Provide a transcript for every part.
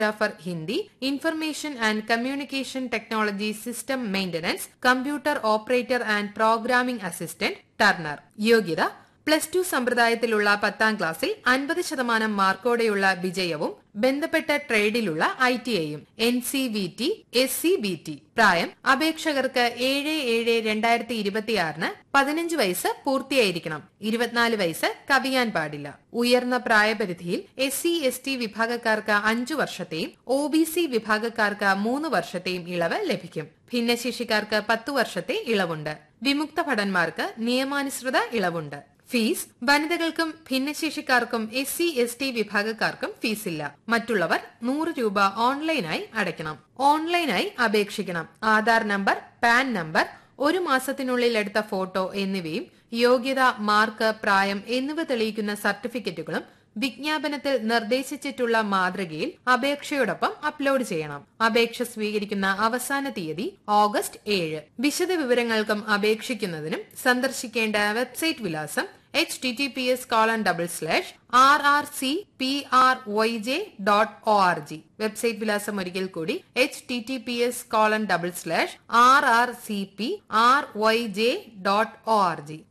four Hindi information and communication technology system maintenance computer operator and programming assistant turner യോഗ്യത plus two സമ്പ്രദായത്തിലുള്ള പത്താം ക്ലാസ്സിൽ അൻപത് ശതമാനം മാർക്കോടെയുള്ള വിജയവും ബന്ധപ്പെട്ട ട്രേഡിലുള്ള ഐ ടി ഐയും N C V T S C B T പ്രായം അപേക്ഷകർക്ക് ഏഴ് ഏഴ് രണ്ടായിരത്തി ഇരുപത്തിയാറിന് പതിനഞ്ച് വയസ്സ് പൂർത്തിയായിരിക്കണം ഇരുപത്തിനാല് വയസ്സ് കവിയാൻ പാടില്ല ഉയർന്ന പ്രായപരിധിയിൽ എസ് സി എസ് ടി വിഭാഗക്കാർക്ക് അഞ്ചു വർഷത്തെയും ഒ ബി സി വിഭാഗക്കാർക്ക് മൂന്ന് വർഷത്തെയും ഇളവ് ലഭിക്കും ഭിന്നശേഷിക്കാർക്ക് പത്തു വർഷത്തെ ഇളവുണ്ട് വിമുക്ത ഭടന്മാർക്ക് നിയമാനുസൃത ഇളവുണ്ട് ഫീസ് വനിതകൾക്കും ഭിന്നശേഷിക്കാർക്കും എസ് സി എസ് ടി വിഭാഗക്കാർക്കും ഫീസില്ല മറ്റുള്ളവർ നൂറ് രൂപ ഓൺലൈനായി അടയ്ക്കണം ഓൺലൈനായി അപേക്ഷിക്കണം ആധാർ നമ്പർ പാൻ നമ്പർ ഒരു മാസത്തിനുള്ളിൽ എടുത്ത ഫോട്ടോ എന്നിവയും യോഗ്യത മാർക്ക് പ്രായം എന്നിവ തെളിയിക്കുന്ന സർട്ടിഫിക്കറ്റുകളും വിജ്ഞാപനത്തിൽ നിർദ്ദേശിച്ചിട്ടുള്ള മാതൃകയിൽ അപേക്ഷയോടൊപ്പം അപ്ലോഡ് ചെയ്യണം അപേക്ഷ സ്വീകരിക്കുന്ന അവസാന തീയതി ഓഗസ്റ്റ് ഏഴ് വിശദ വിവരങ്ങൾക്കും അപേക്ഷിക്കുന്നതിനും സന്ദർശിക്കേണ്ട വെബ്സൈറ്റ് വിലാസം H T T P S colon double slash R R C P R Y J dot O R G website വിലാസം ഒരിക്കൽ കൂടി H T T P S colon double slash R R C P R Y J dot O R G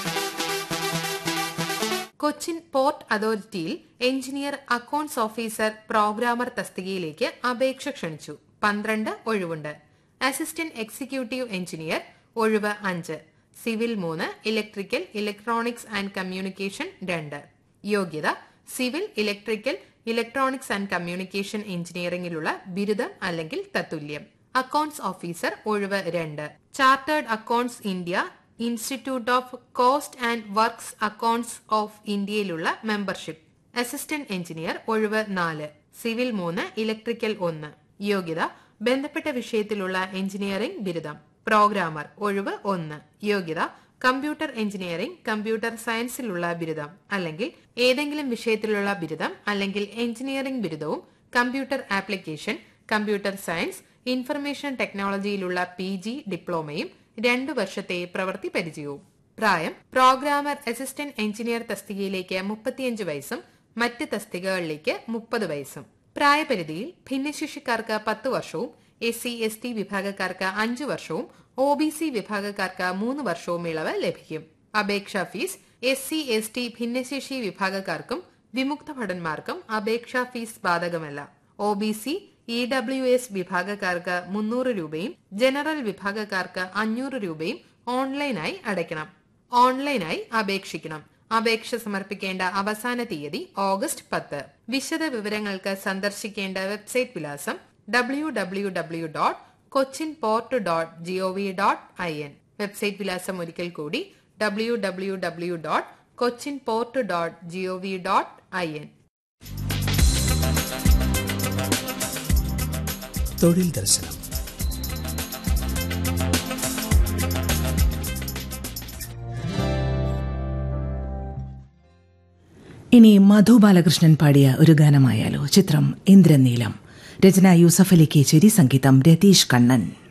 Cochin port അതോറിറ്റിയിൽ engineer accounts officer programmer തസ്തികയിലേക്ക് അപേക്ഷ ക്ഷണിച്ചു പന്ത്രണ്ട് ഒഴിവുണ്ട് assistant executive engineer ഒഴിവ് അഞ്ച് സിവിൽ മൂന്ന് ഇലക്ട്രിക്കൽ ഇലക്ട്രോണിക്സ് ആൻഡ് കമ്മ്യൂണിക്കേഷൻ രണ്ട് യോഗ്യത civil electrical electronics and communication എഞ്ചിനീയറിംഗിലുള്ള ബിരുദം അല്ലെങ്കിൽ തത്തുല്യം അക്കൌണ്ട്സ് ഓഫീസർ ഒഴിവ് രണ്ട് chartered accounts India institute of cost and works accounts of ഇന്ത്യയിലുള്ള മെമ്പർഷിപ്പ് അസിസ്റ്റന്റ് എഞ്ചിനീയർ ഒഴിവ് നാല് സിവിൽ മൂന്ന് ഇലക്ട്രിക്കൽ ഒന്ന് യോഗ്യത ബന്ധപ്പെട്ട വിഷയത്തിലുള്ള എഞ്ചിനീയറിംഗ് ബിരുദം പ്രോഗ്രാമർ ഒഴിവ് ഒന്ന് യോഗ്യത കമ്പ്യൂട്ടർ എഞ്ചിനീയറിംഗ് കമ്പ്യൂട്ടർ സയൻസിലുള്ള ബിരുദം അല്ലെങ്കിൽ ഏതെങ്കിലും വിഷയത്തിലുള്ള ബിരുദം അല്ലെങ്കിൽ എഞ്ചിനീയറിംഗ് ബിരുദവും computer application computer science information ടെക്നോളജിയിലുള്ള പി ജി ഡിപ്ലോമയും രണ്ടു വർഷത്തെ പ്രവൃത്തി പരിചയവും പ്രായം പ്രോഗ്രാമർ അസിസ്റ്റന്റ് എഞ്ചിനീയർ തസ്തികയിലേക്ക് മുപ്പത്തിയഞ്ച് വയസ്സും മറ്റ് തസ്തികകളിലേക്ക് മുപ്പത് വയസ്സും പ്രായപരിധിയിൽ ഭിന്നശേഷിക്കാർക്ക് പത്ത് വർഷവും എസ് സി എസ് ടി വിഭാഗക്കാർക്ക് അഞ്ചു വർഷവും ഒ ബി സി വിഭാഗക്കാർക്ക് മൂന്ന് വർഷവും ഇളവ് ലഭിക്കും അപേക്ഷാ fees S C S T ഭിന്നശേഷി വിഭാഗക്കാർക്കും വിമുക്ത ഭടന്മാർക്കും അപേക്ഷാ ഫീസ് ബാധകമല്ല O B C E W S വിഭാഗക്കാർക്ക് മുന്നൂറ് രൂപയും ജനറൽ വിഭാഗക്കാർക്ക് അഞ്ഞൂറ് രൂപയും ഓൺലൈനായി അടയ്ക്കണം ഓൺലൈനായി അപേക്ഷിക്കണം അപേക്ഷ സമർപ്പിക്കേണ്ട അവസാന തീയതി ഓഗസ്റ്റ് പത്ത് വിശദ വിവരങ്ങൾക്ക് സന്ദർശിക്കേണ്ട വെബ്സൈറ്റ് വിലാസം W W W dot Cochin port dot GOV dot I N website വിലാസം ഒരിക്കൽ കൂടി W W W dot Cochin port dot GOV dot I N തൊഴിൽ ദർശനം ഇനി മധു ബാലകൃഷ്ണൻ പാടിയ ഒരു ഗാനമായാലോ ചിത്രം ഇന്ദ്രനീലം രചന യൂസഫ് അലി കേച്ചേരി സംഗീതം രതീഷ് കണ്ണൻ